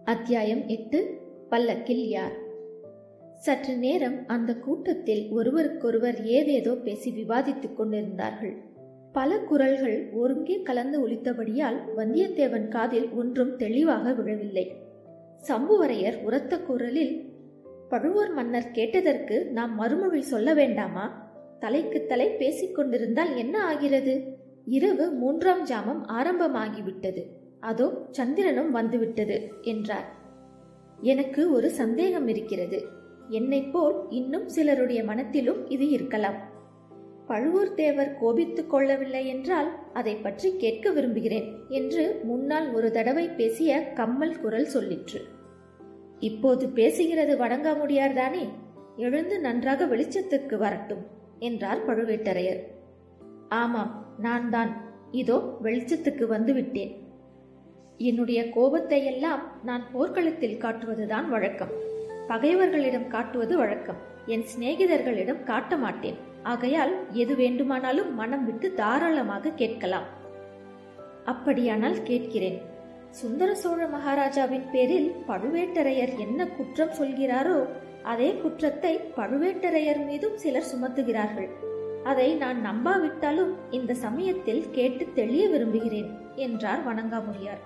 அத்தியாயம் எட்டு பல்லக்கில் யார் சற்று நேரம் அந்த கூட்டத்தில் ஒருவருக்கொருவர் ஏதேதோ பேசி விவாதித்துக் கொண்டிருந்தார்கள் பல குரல்கள் ஒருங்கே கலந்து ஒலித்தபடியால் வந்தியத்தேவன் காதில் ஒன்றும் தெளிவாக விழவில்லை சம்புவரையர் உரத்த குரலில் பழுவூர் மன்னர் கேட்டதற்கு நாம் மறுமொழி சொல்ல வேண்டாமா தலைக்கு தலை பேசிக் கொண்டிருந்தால் என்ன ஆகிறது இரவு மூன்றாம் ஜாமம் ஆரம்பமாகிவிட்டது அதோ சந்திரனும் வந்துவிட்டது என்றார் எனக்கு ஒரு சந்தேகம் இருக்கிறது என்னைப் போல் இன்னும் சிலருடைய மனத்திலும் இது இருக்கலாம் பழுவூர் தேவர் கோபித்துக் கொள்ளவில்லை என்றால் அதை பற்றி கேட்க விரும்புகிறேன் என்று முன்னால் ஒரு தடவை பேசிய கம்மல் குரல் சொல்லிற்று இப்போது பேசுகிறது வணங்காமுடியார்தானே எழுந்து நன்றாக வெளிச்சத்துக்கு வரட்டும் என்றார் பழுவேட்டரையர் ஆமாம் நான் தான் இதோ வெளிச்சத்துக்கு வந்துவிட்டேன் என்னுடைய கோபத்தை எல்லாம் நான் போர்க்களத்தில் காட்டுவதுதான் வழக்கம் பகைவர்களிடம் காட்டுவது வழக்கம் என் சிநேகிதர்களிடம் காட்ட மாட்டேன் ஆகையால் எது வேண்டுமானாலும் மனம் விட்டு தாராளமாக கேட்கலாம் அப்படியானால் கேட்கிறேன் சுந்தர சோழ மகாராஜாவின் பேரில் பழுவேட்டரையர் என்ன குற்றம் சொல்கிறாரோ அதே குற்றத்தை பழுவேட்டரையர் மீதும் சிலர் சுமத்துகிறார்கள் அதை நான் நம்பாவிட்டாலும் இந்த சமயத்தில் கேட்டு தெளிய விரும்புகிறேன் என்றார் வணங்காமுடியார்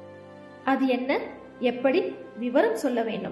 அது என்ன எப்படி விவரம் சொல்ல வேண்டும்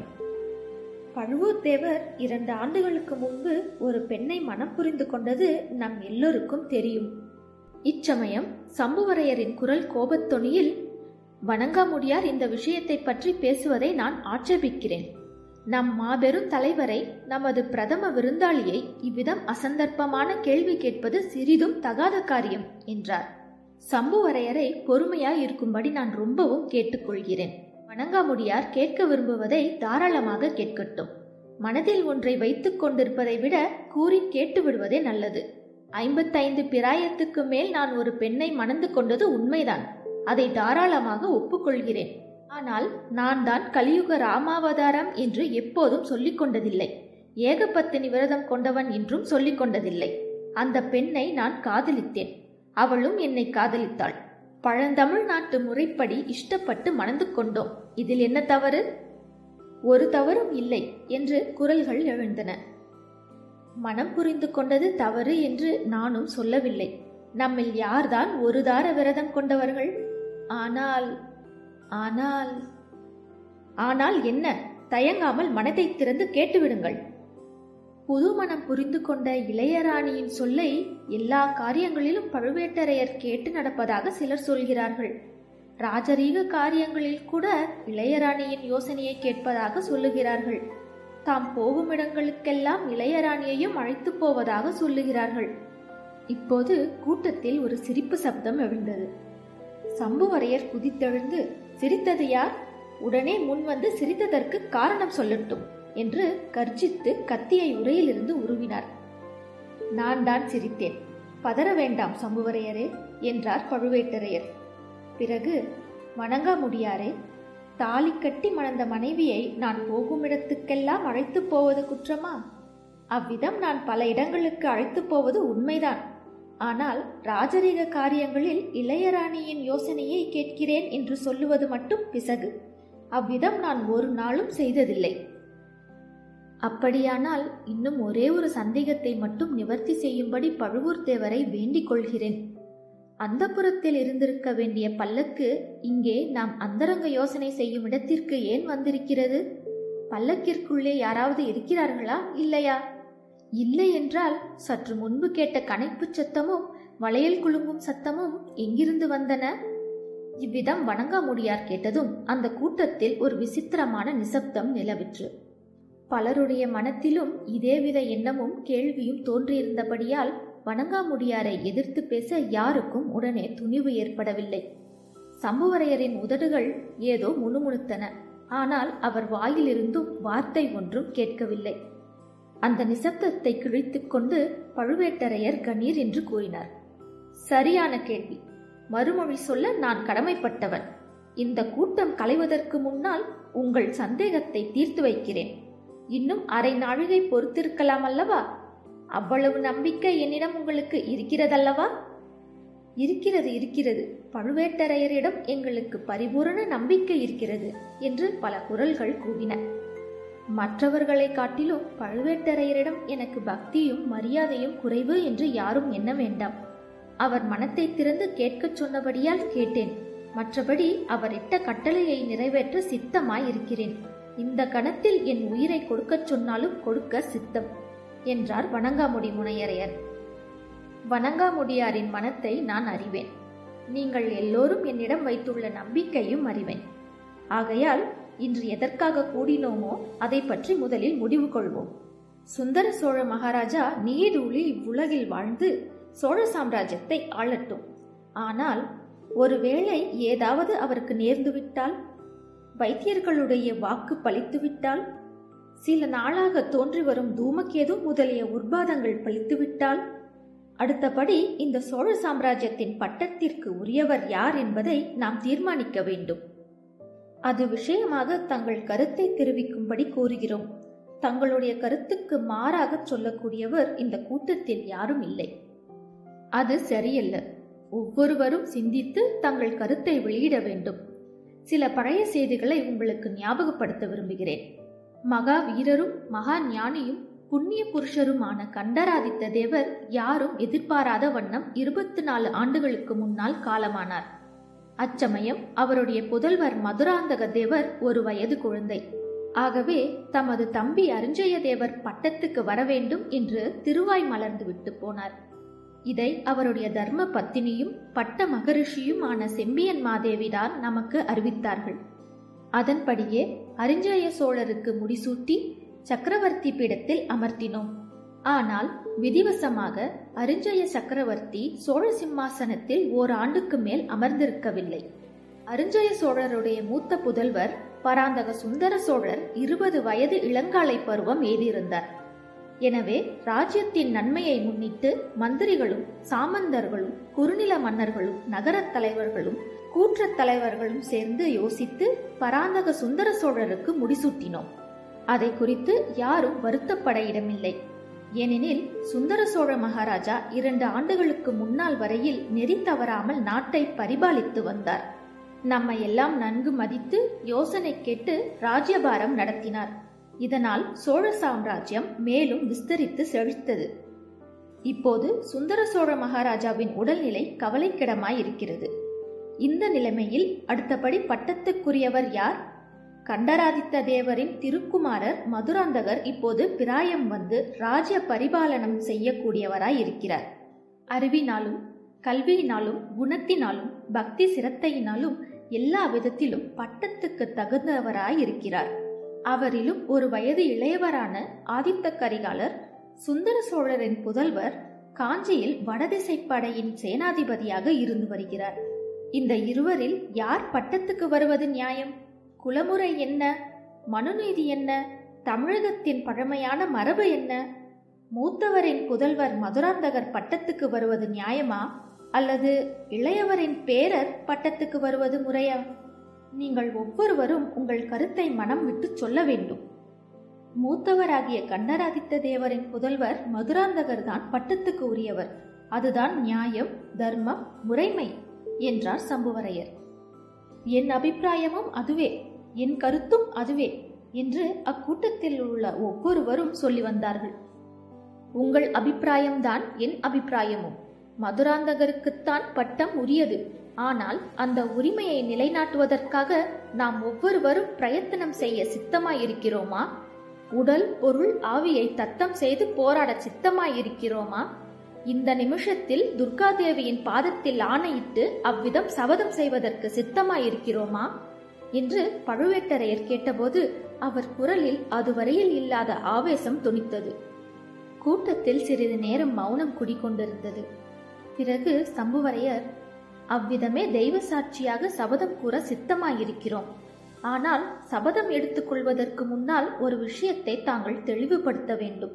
பழுவூர் தேவர் இரண்டு ஆண்டுகளுக்கு முன்பு ஒரு பெண்ணை மனம் புரிந்து கொண்டது நம் எல்லோருக்கும் தெரியும் இச்சமயம் சம்புவரையரின் குரல் கோபத்தொனியில் வணங்காமுடியார் இந்த விஷயத்தை பற்றி பேசுவதை நான் ஆட்சேபிக்கிறேன் நம் மாபெரும் தலைவரை நமது பிரதம விருந்தாளியை இவ்விதம் அசந்தர்ப்பமான கேள்வி கேட்பது சிறிதும் தகாத காரியம் என்றார் சம்புவரையரை பொறுமையாய் இருக்கும்படி நான் ரொம்பவும் கேட்டுக்கொள்கிறேன் வணங்காமுடியார் கேட்க விரும்புவதை தாராளமாக கேட்கட்டும் மனதில் ஒன்றை வைத்துக் கொண்டிருப்பதை விட கூறி கேட்டு விடுவதே நல்லது ஐம்பத்தைந்து பிராயத்துக்கு மேல் நான் ஒரு பெண்ணை மணந்து கொண்டது உண்மைதான் அதை தாராளமாக ஒப்புக்கொள்கிறேன் ஆனால் நான் தான் கலியுக ராமாவதாரம் என்று எப்போதும் சொல்லிக் கொண்டதில்லை ஏகபத்தினி விரதம் கொண்டவன் என்றும் சொல்லிக் கொண்டதில்லை அந்த பெண்ணை நான் காதலித்தேன் அவளும் என்னை காதலித்தாள் பழந்தமிழ் நாட்டு முறைப்படி இஷ்டப்பட்டு மணந்து கொண்டோம் இதில் என்ன தவறு ஒரு தவறும் இல்லை என்று குரல்கள் எழுந்தன மனம் புரிந்து கொண்டது தவறு என்று நானும் சொல்லவில்லை நம்மில் யார்தான் ஒரு தார விரதம் கொண்டவர்கள் ஆனால் ஆனால் ஆனால் என்ன தயங்காமல் மனதை திறந்து கேட்டுவிடுங்கள் புது மனம் புரிந்து கொண்ட இளையராணியின் சொல்லை எல்லா காரியங்களிலும் பழுவேட்டரையர் கேட்டு நடப்பதாக சிலர் சொல்கிறார்கள் ராஜரீக காரியங்களில் கூட இளையராணியின் யோசனையை கேட்பதாக சொல்லுகிறார்கள் தாம் போகும் இடங்களுக்கெல்லாம் இளையராணியையும் அழைத்து போவதாக சொல்லுகிறார்கள் இப்போது கூட்டத்தில் ஒரு சிரிப்பு சப்தம் எழுந்தது சம்புவரையர் குதித்தெழுந்து சிரித்தது யார் உடனே முன்வந்து சிரித்ததற்கு காரணம் சொல்லட்டும் என்று கர்ஜித்து கத்தியை உரையிலிருந்து உருவினார் நான் தான் சிரித்தேன் பதற வேண்டாம் சம்புவரையரே என்றார் பழுவேட்டரையர் பிறகு வணங்கா முடியாரே தாலி கட்டி மணந்த மனைவியை நான் போகும் இடத்துக்கெல்லாம் அழைத்து போவது குற்றமா அவ்விதம் நான் பல இடங்களுக்கு அழைத்து போவது உண்மைதான் ஆனால் ராஜரீக காரியங்களில் இளையராணியின் யோசனையை கேட்கிறேன் என்று சொல்லுவது மட்டும் பிசகு அவ்விதம் நான் ஒரு நாளும் செய்ததில்லை அப்படியானால் இன்னும் ஒரே ஒரு சந்தேகத்தை மட்டும் நிவர்த்தி செய்யும்படி பழுவூர் தேவரை வேண்டிக் கொள்கிறேன் அந்த புறத்தில் இருந்திருக்க வேண்டிய பல்லக்கு இங்கே நாம் அந்தரங்க யோசனை செய்யும் இடத்திற்கு ஏன் வந்திருக்கிறது பல்லக்கிற்குள்ளே யாராவது இருக்கிறார்களா இல்லையா இல்லை என்றால் சற்று முன்பு கேட்ட கணைப்புச் சத்தமும் வளையல் குலுங்கும் சத்தமும் எங்கிருந்து வந்தன இவ்விதம் வணங்காமுடியார் கேட்டதும் அந்த கூட்டத்தில் ஒரு விசித்திரமான நிசப்தம் நிலவிற்று பலருடைய மனத்திலும் இதேவித எண்ணமும் கேள்வியும் தோன்றியிருந்தபடியால் வணங்காமுடியாரை எதிர்த்து பேச யாருக்கும் உடனே துணிவு ஏற்படவில்லை சம்புவரையரின் உதடுகள் ஏதோ முணுமுணுத்தன ஆனால் அவர் வாயிலிருந்தும் வார்த்தை ஒன்றும் கேட்கவில்லை அந்த நிசப்தத்தை கிழித்துக் கொண்டு பழுவேட்டரையர் கணீர் என்று கூறினார் சரியான கேள்வி மறுமொழி சொல்ல நான் கடமைப்பட்டவன் இந்த கூட்டம் களைவதற்கு முன்னால் உங்கள் சந்தேகத்தை தீர்த்து வைக்கிறேன் இன்னும் அரை நாழிகை பொறுத்திருக்கலாம் அல்லவா அவ்வளவு நம்பிக்கை என்னிடம் உங்களுக்கு இருக்கிறதல்லவா இருக்கிறது இருக்கிறது பழுவேட்டரையரிடம் எங்களுக்கு பரிபூரண நம்பிக்கை இருக்கிறது என்று பல குரல்கள் கூவின மற்றவர்களை காட்டிலும் பழுவேட்டரையரிடம் எனக்கு பக்தியும் மரியாதையும் குறைவு என்று யாரும் எண்ண வேண்டாம் அவர் மனத்தை திறந்து கேட்கச் சொன்னபடியால் கேட்டேன் மற்றபடி அவர் இட்ட கட்டளையை நிறைவேற்ற சித்தமாய் இருக்கிறேன் இந்த கணத்தில் என் உயிரை கொடுக்கச் சொன்னாலும் கொடுக்க சித்தம் என்றார் வணங்காமுடி முனையரையர் வணங்காமுடியாரின் மனத்தை நான் அறிவேன் நீங்கள் எல்லோரும் என்னிடம் வைத்துள்ள நம்பிக்கையும் அறிவேன் ஆகையால் இன்று எதற்காக கூடினோமோ அதை பற்றி முதலில் முடிவு கொள்வோம் சுந்தர சோழ மகாராஜா நீடூழி இவ்வுலகில் வாழ்ந்து சோழ சாம்ராஜ்யத்தை ஆளட்டும் ஆனால் ஒருவேளை ஏதாவது அவருக்கு நேர்ந்துவிட்டால் வைத்தியர்களுடைய வாக்கு பலித்துவிட்டால் சில நாளாக தோன்றி வரும் தூமகேது முதலிய உர்பாதங்கள் பலித்துவிட்டால் அடுத்தபடி இந்த சோழ சாம்ராஜ்யத்தின் பட்டத்திற்கு உரியவர் யார் என்பதை நாம் தீர்மானிக்க வேண்டும் அது விஷயமாக தங்கள் கருத்தை தெரிவிக்கும்படி கூறுகிறோம் தங்களுடைய கருத்துக்கு மாறாக சொல்லக்கூடியவர் இந்த கூட்டத்தில் யாரும் இல்லை அது சரியல்ல ஒவ்வொருவரும் சிந்தித்து தங்கள் கருத்தை வெளியிட வேண்டும் சில பழைய செய்திகளை உங்களுக்கு ஞாபகப்படுத்த விரும்புகிறேன் மகா வீரரும் மகா ஞானியும் புண்ணிய புருஷருமான கண்டராதித்த தேவர் யாரும் எதிர்பாராத வண்ணம் இருபத்தி நாலு ஆண்டுகளுக்கு முன்னால் காலமானார் அச்சமயம் அவருடைய புதல்வர் மதுராந்தக தேவர் ஒரு வயது குழந்தை ஆகவே தமது தம்பி அருஞ்சய தேவர் பட்டத்துக்கு வர வேண்டும் என்று திருவாய் மலர்ந்து விட்டு போனார் இதை அவருடைய தர்ம பத்தினியும் பட்ட மகரிஷியும் ஆன செம்பியன் மாதேவிதான் நமக்கு அறிவித்தார்கள் அதன்படியே அரிஞ்சய சோழருக்கு முடிசூட்டி சக்கரவர்த்தி பீடத்தில் அமர்த்தினோம் ஆனால் விதிவசமாக அரிஞ்சய சக்கரவர்த்தி சோழ சிம்மாசனத்தில் ஓராண்டுக்கு மேல் அமர்ந்திருக்கவில்லை அரிஞ்சய சோழருடைய மூத்த புதல்வர் பராந்தக சுந்தர சோழர் இருபது வயது இளங்காலை பருவம் எய்தியிருந்தார் எனவே ராஜ்யத்தின் நன்மையை முன்னிட்டு மந்திரிகளும் சாமந்தர்களும் குறுநில மன்னர்களும் நகரத் தலைவர்களும் கூற்றத் தலைவர்களும் சேர்ந்து யோசித்து பராந்தக சுந்தர சோழருக்கு முடிசூட்டினோம் அதை குறித்து யாரும் வருத்தப்பட இடமில்லை ஏனெனில் சுந்தர சோழ மகாராஜா இரண்டு ஆண்டுகளுக்கு முன்னால் வரையில் நெறி தவறாமல் நாட்டை பரிபாலித்து வந்தார் நம்மை எல்லாம் நன்கு மதித்து யோசனை கேட்டு ராஜ்யபாரம் நடத்தினார் இதனால் சோழ சாம்ராஜ்யம் மேலும் விஸ்தரித்து செழித்தது இப்போது சுந்தர சோழ மகாராஜாவின் உடல்நிலை கவலைக்கிடமாய் இருக்கிறது இந்த நிலைமையில் அடுத்தபடி பட்டத்துக்குரியவர் யார் கண்டராதித்த தேவரின் திருக்குமாரர் மதுராந்தகர் இப்போது பிராயம் வந்து ராஜ்ய பரிபாலனம் செய்யக்கூடியவராய் இருக்கிறார் அறிவினாலும் கல்வியினாலும் குணத்தினாலும் பக்தி சிரத்தையினாலும் எல்லா விதத்திலும் பட்டத்துக்கு தகுந்தவராய் இருக்கிறார் அவரிலும் ஒரு வயது இளையவரான ஆதித்த கரிகாலர் சுந்தர சோழரின் புதல்வர் காஞ்சியில் வடதிசை படையின் சேனாதிபதியாக இருந்து வருகிறார் இந்த இருவரில் யார் பட்டத்துக்கு வருவது நியாயம் குலமுறை என்ன மனுநீதி என்ன தமிழகத்தின் பழமையான மரபு என்ன மூத்தவரின் புதல்வர் மதுராந்தகர் பட்டத்துக்கு வருவது நியாயமா அல்லது இளையவரின் பேரர் பட்டத்துக்கு வருவது முறையா நீங்கள் ஒவ்வொருவரும் உங்கள் கருத்தை மனம் விட்டு சொல்ல வேண்டும் மூத்தவராகிய கண்டராதித்த தேவரின் புதல்வர் மதுராந்தகர் தான் பட்டத்துக்கு உரியவர் அதுதான் நியாயம் தர்மம் முறைமை என்றார் சம்புவரையர் என் அபிப்பிராயமும் அதுவே என் கருத்தும் அதுவே என்று அக்கூட்டத்தில் உள்ள ஒவ்வொருவரும் சொல்லி வந்தார்கள் உங்கள் அபிப்பிராயம்தான் என் அபிப்பிராயமும் மதுராந்தகருக்குத்தான் பட்டம் உரியது ஆனால் அந்த உரிமையை நிலைநாட்டுவதற்காக நாம் ஒவ்வொருவரும் பிரயத்தனம் செய்ய சித்தமாயிருக்கிறோமா உடல் பொருள் ஆவியை தத்தம் செய்து போராட சித்தமாயிருக்கிறோமா இந்த நிமிஷத்தில் துர்காதேவியின் பாதத்தில் ஆணையிட்டு அவ்விதம் சபதம் செய்வதற்கு சித்தமாயிருக்கிறோமா என்று பழுவேட்டரையர் கேட்டபோது அவர் குரலில் அதுவரையில் இல்லாத ஆவேசம் துணித்தது கூட்டத்தில் சிறிது நேரம் மௌனம் குடிக்கொண்டிருந்தது பிறகு சம்புவரையர் அவ்விதமே தெய்வ சாட்சியாக சபதம் கூற சித்தமாயிருக்கிறோம் ஆனால் சபதம் எடுத்துக்கொள்வதற்கு முன்னால் ஒரு விஷயத்தை தாங்கள் தெளிவுபடுத்த வேண்டும்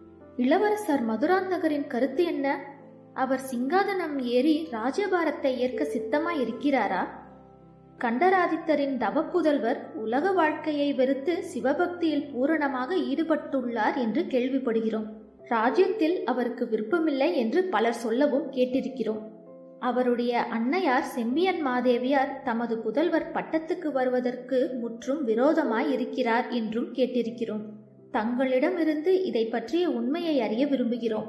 இளவரசர் மதுராந்தகரின் கருத்து என்ன அவர் சிங்காதனம் ஏறி ராஜபாரத்தை ஏற்க சித்தமாய் இருக்கிறாரா கண்டராதித்தரின் தவப்புதல்வர் உலக வாழ்க்கையை வெறுத்து சிவபக்தியில் பூரணமாக ஈடுபட்டுள்ளார் என்று கேள்விப்படுகிறோம் ராஜ்யத்தில் அவருக்கு விருப்பமில்லை என்று பலர் சொல்லவும் கேட்டிருக்கிறோம் அவருடைய அன்னையார் செம்பியன் மாதேவியார் தமது புதல்வர் பட்டத்துக்கு வருவதற்கு முற்றும் விரோதமாய் இருக்கிறார் என்றும் கேட்டிருக்கிறோம் தங்களிடமிருந்து இதை பற்றிய உண்மையை அறிய விரும்புகிறோம்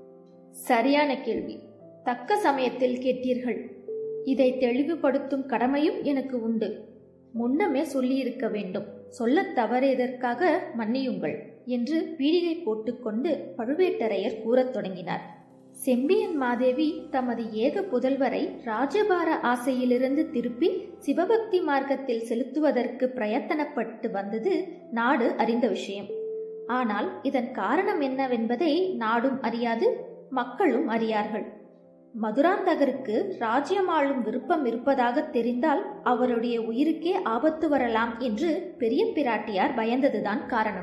சரியான கேள்வி தக்க சமயத்தில் கேட்டீர்கள் இதை தெளிவுபடுத்தும் கடமையும் எனக்கு உண்டு முன்னமே சொல்லியிருக்க வேண்டும் சொல்லத் தவறியதற்காக மன்னியுங்கள் என்று பீடிகை போட்டுக்கொண்டு பழுவேட்டரையர் கூறத் தொடங்கினார் செம்பியன் மாதேவி தமது ஏக புதல்வரை ராஜபார ஆசையிலிருந்து திருப்பி சிவபக்தி மார்க்கத்தில் செலுத்துவதற்கு பிரயத்தனப்பட்டு வந்தது நாடு அறிந்த விஷயம் ஆனால் இதன் காரணம் என்னவென்பதை நாடும் அறியாது மக்களும் அறியார்கள் மதுராந்தகருக்கு ராஜ்யமாளும் விருப்பம் இருப்பதாக தெரிந்தால் அவருடைய உயிருக்கே ஆபத்து வரலாம் என்று பெரிய பிராட்டியார் பயந்ததுதான் காரணம்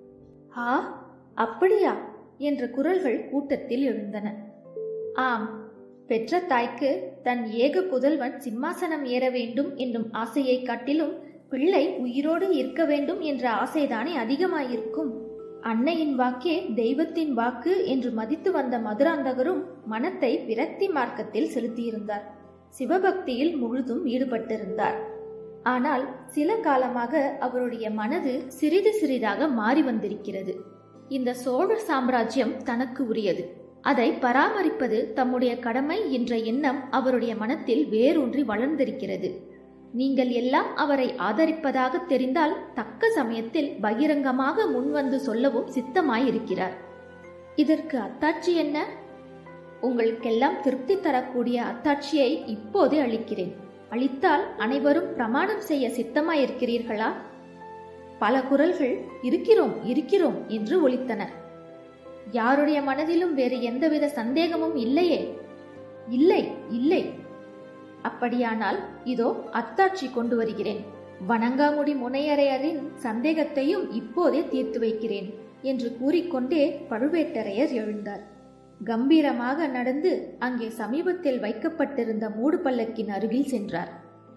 ஆ அப்படியா என்ற குரல்கள் கூட்டத்தில் எழுந்தன ஆம் பெற்ற தாய்க்கு தன் ஏக புதல்வன் சிம்மாசனம் ஏற வேண்டும் என்னும் ஆசையை காட்டிலும் பிள்ளை உயிரோடு இருக்க வேண்டும் என்ற ஆசைதானே அதிகமாயிருக்கும் அன்னையின் வாக்கே தெய்வத்தின் வாக்கு என்று மதித்து வந்த மதுராந்தகரும் மனத்தை விரக்தி மார்க்கத்தில் செலுத்தியிருந்தார் சிவபக்தியில் முழுதும் ஈடுபட்டிருந்தார் ஆனால் சில காலமாக அவருடைய மனது சிறிது சிறிதாக மாறி வந்திருக்கிறது இந்த சோழ சாம்ராஜ்யம் தனக்கு உரியது அதை பராமரிப்பது தம்முடைய கடமை என்ற எண்ணம் அவருடைய மனத்தில் வேரூன்றி வளர்ந்திருக்கிறது நீங்கள் எல்லாம் அவரை ஆதரிப்பதாக தெரிந்தால் தக்க சமயத்தில் பகிரங்கமாக முன்வந்து சொல்லவும் சித்தமாயிருக்கிறார் இதற்கு அத்தாட்சி என்ன உங்களுக்கெல்லாம் திருப்தி தரக்கூடிய அத்தாட்சியை இப்போதே அளிக்கிறேன் அளித்தால் அனைவரும் பிரமாணம் செய்ய சித்தமாயிருக்கிறீர்களா பல குரல்கள் இருக்கிறோம் இருக்கிறோம் என்று ஒலித்தன யாருடைய மனதிலும் வேறு எந்தவித சந்தேகமும் இல்லையே இல்லை இல்லை அப்படியானால் இதோ அத்தாட்சி கொண்டு வருகிறேன் வணங்காமுடி முனையரையரின் சந்தேகத்தையும் இப்போதே தீர்த்து வைக்கிறேன் என்று கூறிக்கொண்டே பழுவேட்டரையர் எழுந்தார் கம்பீரமாக நடந்து அங்கே சமீபத்தில் வைக்கப்பட்டிருந்த மூடு பல்லக்கின் அருகில் சென்றார்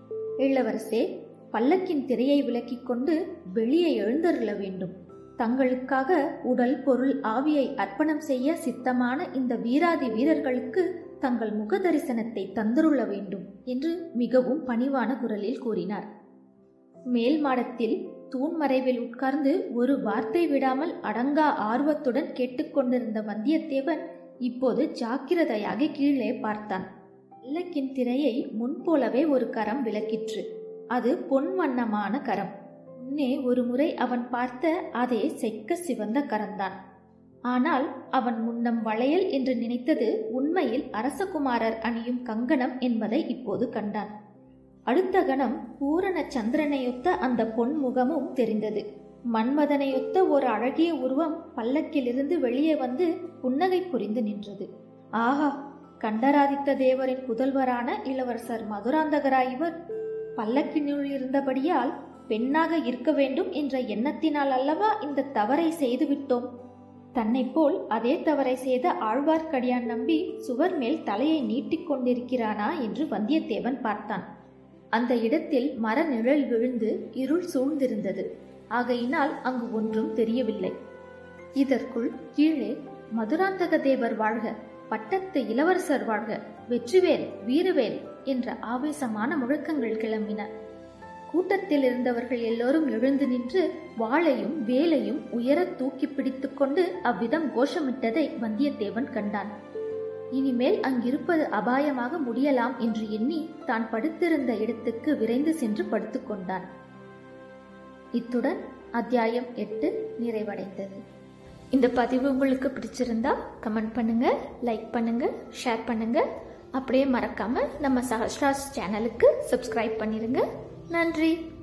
இளவரசே பல்லக்கின் திரையை விலக்கிக் கொண்டு வெளியே எழுந்தருள வேண்டும் தங்களுக்காக உடல் பொருள் ஆவியை அர்ப்பணம் செய்ய சித்தமான இந்த வீராதி வீரர்களுக்கு தங்கள் முக தரிசனத்தை தந்துருள வேண்டும் என்று மிகவும் பணிவான குரலில் கூறினார் மேல் மாடத்தில் தூண் மறைவில் உட்கார்ந்து ஒரு வார்த்தை விடாமல் அடங்கா ஆர்வத்துடன் கேட்டுக்கொண்டிருந்த வந்தியத்தேவன் இப்போது ஜாக்கிரதையாக கீழே பார்த்தான் பல்லக்கின் திரையை முன்போலவே ஒரு கரம் விளக்கிற்று அது பொன் வண்ணமான கரம் முன்னே ஒரு முறை அவன் பார்த்த அதே செக்க சிவந்த கரந்தான் ஆனால் அவன் முன்னம் வளையல் என்று நினைத்தது உண்மையில் அரசகுமாரர் அணியும் கங்கணம் என்பதை இப்போது கண்டான் அடுத்த கணம் பூரண சந்திரனையொத்த அந்த பொன் முகமும் தெரிந்தது மன்மதனையொத்த ஒரு அழகிய உருவம் பல்லக்கிலிருந்து வெளியே வந்து புன்னகை புரிந்து நின்றது ஆஹா கண்டராதித்த தேவரின் புதல்வரான இளவரசர் மதுராந்தகரா இவர் பல்லக்கினுள் இருந்தபடியால் பெண்ணாக இருக்க வேண்டும் என்ற எண்ணத்தினால் அல்லவா இந்த தவறை செய்துவிட்டோம் தன்னை போல் அதே தவறை செய்த ஆழ்வார்க்கடியான் நம்பி சுவர் மேல் தலையை நீட்டிக் கொண்டிருக்கிறானா என்று வந்தியத்தேவன் பார்த்தான் அந்த இடத்தில் மர நிழல் விழுந்து இருள் சூழ்ந்திருந்தது ஆகையினால் அங்கு ஒன்றும் தெரியவில்லை இதற்குள் கீழே மதுராந்தக தேவர் வாழ்க பட்டத்து இளவரசர் வாழ்க வெற்றிவேல் வீரவேல் என்ற ஆவேசமான முழக்கங்கள் கிளம்பின கூட்டத்தில் இருந்தவர்கள் எல்லோரும் எழுந்து நின்று வாளையும் வேலையும் உயர தூக்கி பிடித்துக்கொண்டு அவ்விதம் கோஷமிட்டதை வந்தியத்தேவன் கண்டான் இனிமேல் அங்கிருப்பது அபாயமாக முடியலாம் என்று எண்ணி தான் படுத்திருந்த இடத்துக்கு விரைந்து சென்று படுத்துக்கொண்டான் இத்துடன் அத்தியாயம் எட்டு நிறைவடைந்தது இந்த பதிவு உங்களுக்கு பிடிச்சிருந்தா கமெண்ட் பண்ணுங்க லைக் பண்ணுங்க ஷேர் பண்ணுங்க அப்படியே மறக்காம நம்ம சஹஸ்ராஸ் சேனலுக்கு சப்ஸ்கிரைப் பண்ணிருங்க நன்றி